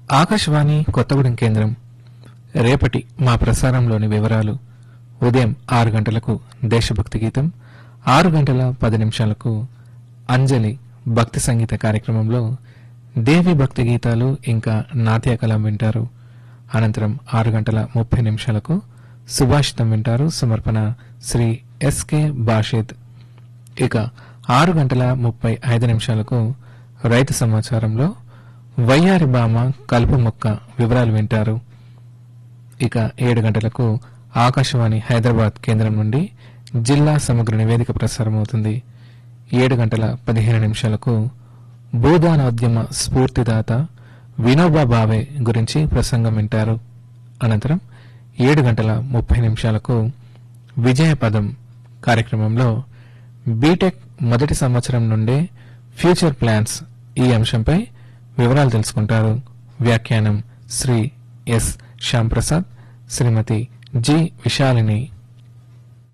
ఆకాశవాణి కొత్తగూడెం కేంద్రం రేపటి మా ప్రసారంలోని వివరాలు ఉదయం ఆరు గంటలకు దేశభక్తి గీతం ఆరు గంటల పది నిమిషాలకు అంజలి భక్తి సంగీత కార్యక్రమంలో దేవి భక్తి గీతాలు ఇంకా నాట్య కళం వింటారు అనంతరం ఆరు గంటల ముప్పై నిమిషాలకు సుభాషితం వింటారు సమర్పణ శ్రీ ఎస్కే బాషిద్ ఇక ఆరు గంటల ముప్పై ఐదు నిమిషాలకు రైతు సమాచారంలో వయ్యారి బామ కలుపు మొక్క వివరాలు వింటారు ఇక ఏడు గంటలకు ఆకాశవాణి హైదరాబాద్ కేంద్రం నుండి జిల్లా సమగ్ర నివేదిక ప్రసారమవుతుంది ఏడు గంటల పదిహేను నిమిషాలకు భూదానోద్యమ స్ఫూర్తిదాత వినోబా భావే గురించి ప్రసంగం వింటారు అనంతరం ఏడు గంటల ముప్పై నిమిషాలకు విజయపదం కార్యక్రమంలో బీటెక్ మొదటి సంవత్సరం నుండే ఫ్యూచర్ ప్లాన్స్ ఈ అంశంపై వివరాలు తెలుసుకుంటారు వ్యాఖ్యానం శ్రీ ఎస్ శ్యాంప్రసాద్ శ్రీమతి జి విశాలిని